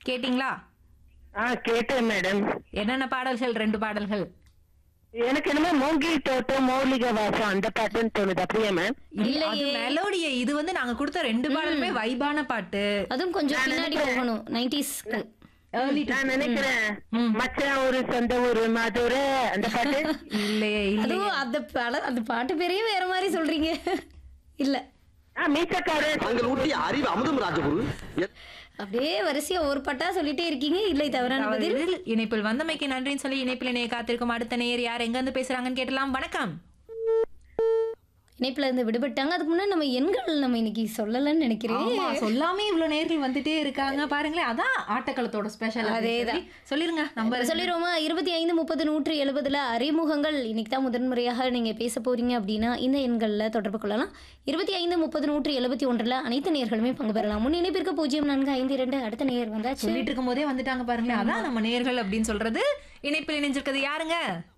கேட்டிங்களா ஆ கேட்டேன் மேடம் என்னென்ன பாடல்கள் ரெண்டு பாடல்கள் எனக்கு என்னமோ மூங்கில் தோட்டம் மௌலிக வாசம் அந்த பாட்டுன்னு தோணுது அப்படியே மேம் இல்ல, அது மெலோடிய இது வந்து நாங்க கொடுத்த ரெண்டு பாடலுமே வைபான பாட்டு அதுவும் கொஞ்சம் பின்னாடி போகணும் நைன்டிஸ்க்கு நான் நினைக்கிறேன் மச்சான் ஒரு சொந்த ஊரு மதுரை அந்த பாட்டு இல்லையே இல்ல அதுவும் அந்த பட அந்த பாட்டு பேரையே வேற மாதிரி சொல்றீங்க இல்ல ஆ மீசக்காரன் தாங்கள் ஊட்டிய அறிவு அமுதம் ராஜகுரு அப்படியே வரிசையா ஒரு பாட்டா சொல்லிட்டே இருக்கீங்க இல்லை தவறான பதில் இதில் இணைப்பில் வந்தமைக்கு நன்றின்னு சொல்லி இணைப்பில் இணைய காத்திருக்கும் அடுத்த நேர் யார் எங்க இருந்து பேசுறாங்கன்னு கேட்டலாம் வணக்கம் இணைப்புல இருந்து விடுபட்டாங்க அதுக்கு முன்னாடி நம்ம எண்கள் நம்ம இன்னைக்கு சொல்லலன்னு நினைக்கிறேன் ஆமா சொல்லாமே இவ்வளவு நேர்கள் வந்துட்டே இருக்காங்க பாருங்களேன் அதான் ஆட்டக்களத்தோட ஸ்பெஷல் அதேதான். சொல்லிருங்க நம்பர் சொல்லிடுவோமா இருபத்தி ஐந்து முப்பது நூற்றி எழுபதுல அறிமுகங்கள் இன்னைக்கு தான் முதன்முறையாக நீங்க பேச போறீங்க அப்படின்னா இந்த எண்கள்ல தொடர்பு கொள்ளலாம் இருபத்தி ஐந்து முப்பது நூற்றி எழுபத்தி ஒன்றுல அனைத்து நேர்களுமே பங்கு பெறலாம் முன் இணைப்பிற்கு பூஜ்ஜியம் நான்கு ஐந்து இரண்டு அடுத்த நேர் வந்தாச்சு சொல்லிட்டு இருக்கும் போதே வந்துட்டாங்க பாருங்களேன் அதான் நம்ம நேர்கள் அப்படின்னு சொல்றது இணைப்பில் இணைஞ்சிருக்கிறது யாருங்க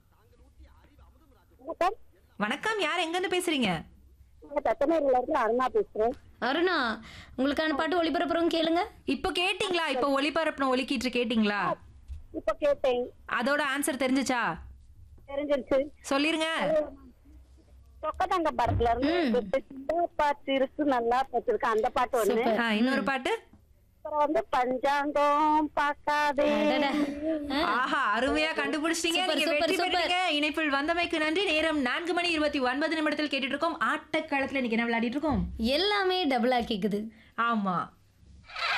வணக்கம் யார் எங்க இருந்து பேசுறீங்க தத்தனூர்ல இருந்து அருணா பேசுறேன் அருணா உங்களுக்கான பாட்டு ஒளிபரப்புறோம் கேளுங்க இப்போ கேட்டிங்களா இப்போ ஒளிபரப்புன ஒலிக்கீற்று கேட்டிங்களா இப்ப கேட்டேன் அதோட ஆன்சர் தெரிஞ்சுச்சா தெரிஞ்சிருச்சு சொல்லிருங்க சொக்கதங்க படத்துல இருந்து சின்ன பாட்டு இருக்கு நல்லா பாட்டு அந்த பாட்டு ஒண்ணு ஆ, இன்னொரு பாட்டு அப்புறம் வந்து பஞ்சாங்கம் பார்க்காதே அடடா. ஆ, ஆஹா அருமையா கண்டுபிடிச்சிட்டீங்க சூப்பர், நீங்க சூப்பர், வெற்றி சூப்பர். பெற்றீங்க இணைப்பில் வந்தமைக்கு நன்றி நேரம் நான்கு மணி இருபத்தி ஒன்பது நிமிடத்தில் கேட்டுட்டு இருக்கோம் ஆட்டக்களத்துல இன்னைக்கு என்ன விளையாடிட்டு இருக்கோம் எல்லாமே டபுளா கேக்குது ஆமா